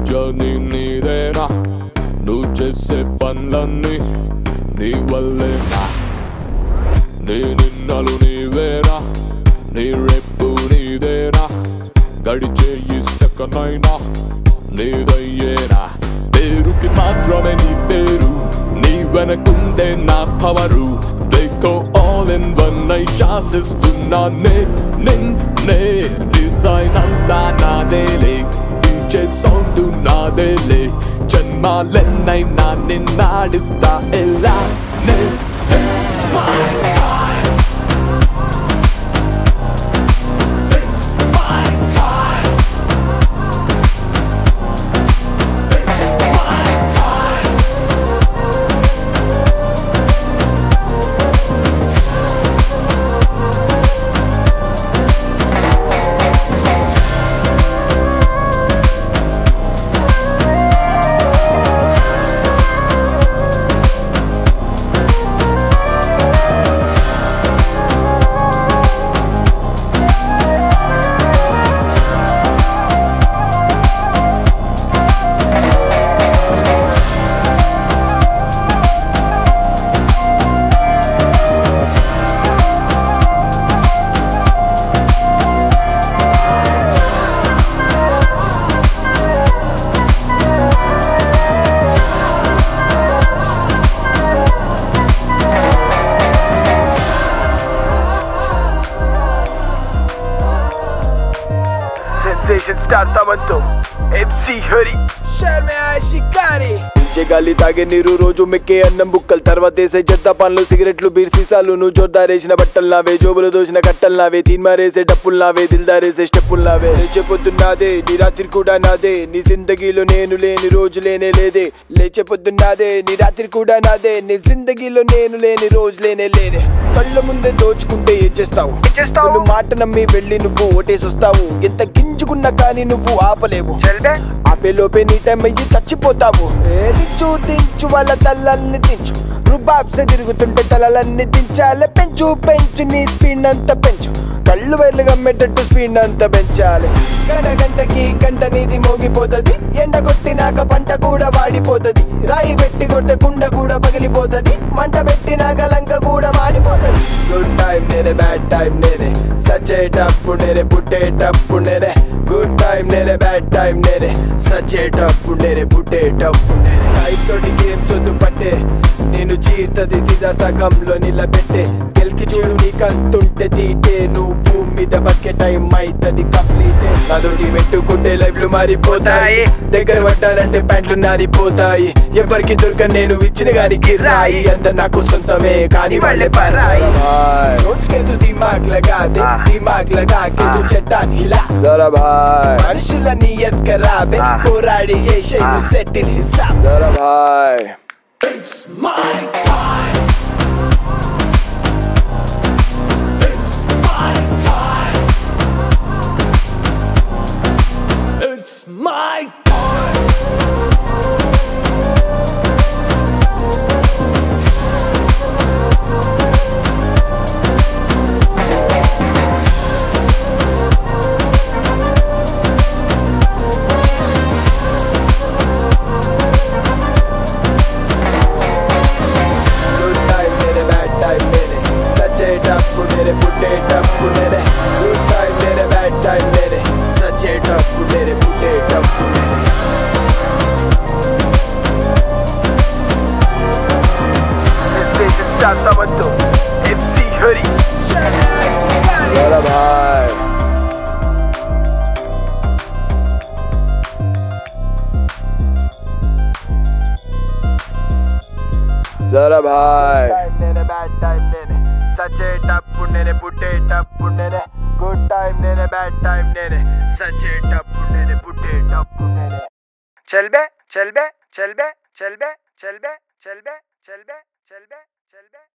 Journey నీదేనా నువ్వు చేసే పనులన్నీ నీ వల్లేనా నీ నిన్నలు నీవేనా నీ రేపు నీదేనా గడిచే ఈ సెకనైనా నీదయ్యేనా పేరుకి మాత్రమే నీ పేరు నీ వెనకుందే నా పవరు దేకో ఆల్ ఇన్ వన్ నై శాసిస్తున్నా నే నిన్నే డిజైన్ అంతా నాదేలే డీజే సౌండ్ నాదేలే జన్మాలెన్నైనా నిన్నాడిస్తా ఎలా నే It's my time It's my time It's my time sensation star తమన్తో ఎంసీ హరి శర్మ షికారి గాలి తాగే నీరు రోజు మెక్కే అన్నం బుక్కలు తర్వాత వేసే చెత్త పనులు సిగరెట్లు బీర్ సీసాలు నువ్వు జోర్దారేసిన బట్టలు నావే జోబులు దోసిన కట్టలు నావే తీన్మారేసే డప్పులు నావే దిల్దారేసే స్టెప్పులు నావే లేచే పొద్దున్నాదే నీ రాత్రి కూడా నాదే నీ జిందగీలో నేను లేని రోజు లేనే లేదే లేచే పొద్దున్నాదే నీ రాత్రి కూడా నాదే నీ జిందగీలో నేను లేని రోజు లేనే లేదే కళ్ళ ముందే దోచుకుంటే ఏం చేస్తావు నువ్వు మాట నమ్మి వెళ్ళి నువ్వు ఓటేసొస్తావు ఎంత గింజుకున్నా కానీ నువ్వు ఆపలేవు ఆపే లోపే నీ టైం అయ్యి చచ్చిపోతావు దించు దించు వాళ్ళ తలల్ని దించు రుబాబ్సే తిరుగుతుంటే తలలన్నీ దించాలి పెంచు పెంచు నీ స్పీడ్ అంతా పెంచు కళ్ళు వేర్లు గమ్మేటట్టు స్పీడ్ అంతా పెంచాలి గంట గంటకి గంట నీది మోగిపోతుంది ఎండ కొట్టినాక పంట కూడా వాడిపోతుంది రాయి పెట్టి కొడితే కుండ కూడా పగిలిపోతుంది మంట పెట్టినాక లంక కూడా మాడిపోతుంది గుడ్ టైం నేనే బ్యాడ్ టైం నేనే సచ్చేటప్పుడు నేనే పుట్టేటప్పుడు నేనే గుడ్ టైం నేనే బ్యాడ్ టైం నేనే సచ్చేటప్పుడు నేనే పుట్టేటప్పుడు నేనే టైం తోటి గేమ్స్ వద్దు పట్టే నేను చీర్తది సీదా సగంలో నిలబెట్టే గెలికి చూడు నీకంతుంటే తీటే నువ్వు భూమి మీద బతికే టైం అవుతుంది కంప్లీట్ అదొకటి పెట్టుకుంటే లైఫ్లు మారిపోతాయి దగ్గర పడ్డానంటే ప్యాంట్లు నారిపోతాయి ఎవరికి దొరక నేను ఇచ్చిన గానికి రాయి అంత నాకు సొంతమే కానీ వాళ్ళే పరాయి सोच के तू दिमाग लगा दे दिमाग लगा के तू चट्टान हिला जरा भाई మనుషుల నియత్ ఖరాబే పోరాడి చేసే సెటిల్ హిసాబ్ జరా భాయ్ It's my time. It's my time. It's my time. Good time నేనే బ్యాడ్ టైం నేనే సచ్చేటప్పుడు నేనే పుట్టేటప్పుడు నేనే గుడ్ టైం నేనే బ్యాడ్ టైం నేనే సచ్చేటప్పుడు నేనే పుట్టేటప్పుడు నేనే సెన్సేషన్ స్టార్ తమన్తో ఎంసీ హరి జరా భాయ్ జరా భాయ్ నేనే బ్యాడ్ టైం నేనే సచ్చేటప్పుడు నేనే పుట్టేటప్పుడు నేనే గుడ్ టైం నేనే బ్యాడ్ టైం నేనే సచ్చేటప్పుడు నేనే పుట్టేటప్పుడు నేనే చల్బే చల్బే చల్బే చల్బే చల్బే చల్బే చల్బే చల్బే చల్బే